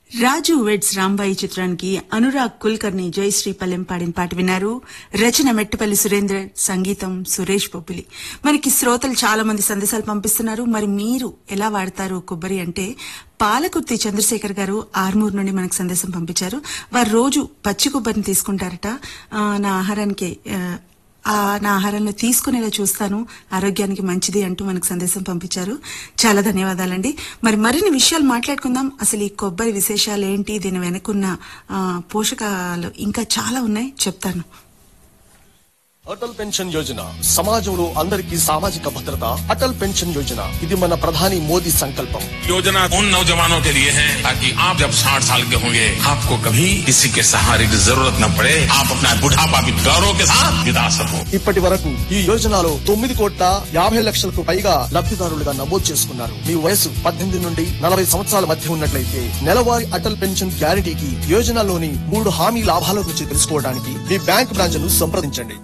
రాజు weds Rambai చిత్రానికి అనురాగ్ కుల్కర్ని జయశ్రీ పల్లెం పాడిన పాట విన్నారు రచన మెట్టుపల్లి సురేంద్ర సంగీతం సురేష్ బొబ్బిలి మనకి శ్రోతలు చాలా మంది సందేశాలు పంపిస్తున్నారు మరి మీరు ఎలా వాడతారు కొబ్బరి అంటే పాలకుర్తి చంద్రశేఖర్ గారు ఆర్మూర్ నుండి మనకు సందేశం పంపించారు వారు రోజు పచ్చి కొబ్బరిని తీసుకుంటారట ఆ, నా ఆహారానికి ఆ, ఆ నా ఆహారంలో తీసుకునేలా చూస్తాను ఆరోగ్యానికి మంచిది అంటూ మనకు సందేశం పంపించారు చాలా ధన్యవాదాలండి మరి మరిన్ని విషయాలు మాట్లాడుకుందాం అసలు ఈ కొబ్బరి విశేషాలు ఏంటి దీని వెనుకున్న ఆ, పోషకాలు ఇంకా చాలా ఉన్నాయి చెప్తాను అటల్ పెన్షన్ యోజన సమాజంలో అందరికీ సామాజిక భద్రత అటల్ పెన్షన్ యోజన ఇది మన ప్రధాని మోదీ సంకల్పం योजना उन नौजवानों के लिए है ताकि आप जब 60 साल के होंगे आपको कभी किसी के सहारे की जरूरत न पड़े आप अपना बुढ़ापा भी गौरव के साथ बिता सको ఇప్పటి వరకు ఈ యోజనలో తొమ్మిది కోట్ల యాభై లక్షలకు పైగా లబ్ధిదారులుగా నమోదు చేసుకున్నారు మీ వయసు పద్దెనిమిది నుండి నలభై సంవత్సరాల మధ్య ఉన్నట్లయితే నెలవారీ అటల్ పెన్షన్ గ్యారంటీకి యోజనలోని మూడు హామీ లాభాల గురించి తెలుసుకోవడానికి మీ బ్యాంక్ బ్రాంచ్ ను సంప్రదించండి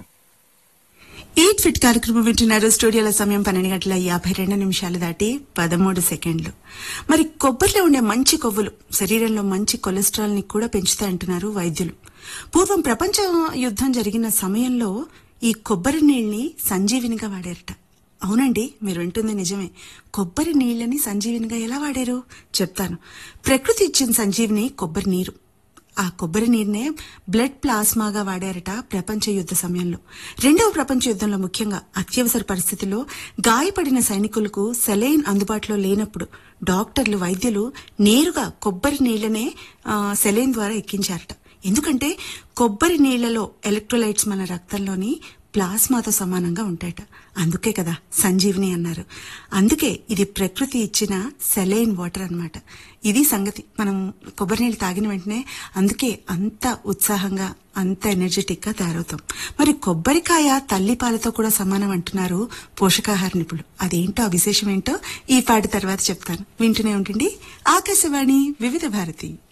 ఈట్ ఫిట్ కార్యక్రమం వింటున్నారు స్టూడియోల సమయం పన్నెండు గంటల యాభై రెండు నిమిషాలు దాటి పదమూడు సెకండ్లు మరి కొబ్బరిలో ఉండే మంచి కొవ్వులు శరీరంలో మంచి కొలెస్ట్రాల్ ని కూడా పెంచుతాయంటున్నారు వైద్యులు పూర్వం ప్రపంచ యుద్ధం జరిగిన సమయంలో ఈ కొబ్బరి నీళ్ళని సంజీవినిగా వాడారట అవునండి మీరు వింటుంది నిజమే కొబ్బరి నీళ్ళని సంజీవినిగా ఎలా వాడారు చెప్తాను ప్రకృతి ఇచ్చిన సంజీవిని కొబ్బరి నీరు ఆ కొబ్బరి నీరునే బ్లడ్ ప్లాస్మాగా వాడారట ప్రపంచ యుద్ధ సమయంలో రెండవ ప్రపంచ యుద్ధంలో ముఖ్యంగా అత్యవసర పరిస్థితుల్లో గాయపడిన సైనికులకు సెలైన్ అందుబాటులో లేనప్పుడు డాక్టర్లు వైద్యులు నేరుగా కొబ్బరి నీళ్లనే ఆ, సెలైన్ ద్వారా ఎక్కించారట ఎందుకంటే కొబ్బరి నీళ్లలో ఎలక్ట్రోలైట్స్ మన రక్తంలోని ప్లాస్మాతో సమానంగా ఉంటాయట అందుకే కదా సంజీవిని అన్నారు అందుకే ఇది ప్రకృతి ఇచ్చిన సెలైన్ వాటర్ అన్నమాట ఇది సంగతి మనం కొబ్బరి నీళ్ళు తాగిన వెంటనే అందుకే అంత ఉత్సాహంగా అంత ఎనర్జెటిక్ గా తయారవుతాం మరి కొబ్బరికాయ తల్లి పాలతో కూడా సమానం అంటున్నారు పోషకాహార నిపుణులు అదేంటో ఆ విశేషం ఏంటో ఈ పాట తర్వాత చెప్తాను వింటూనే ఉంటుంది ఆకాశవాణి వివిధ భారతి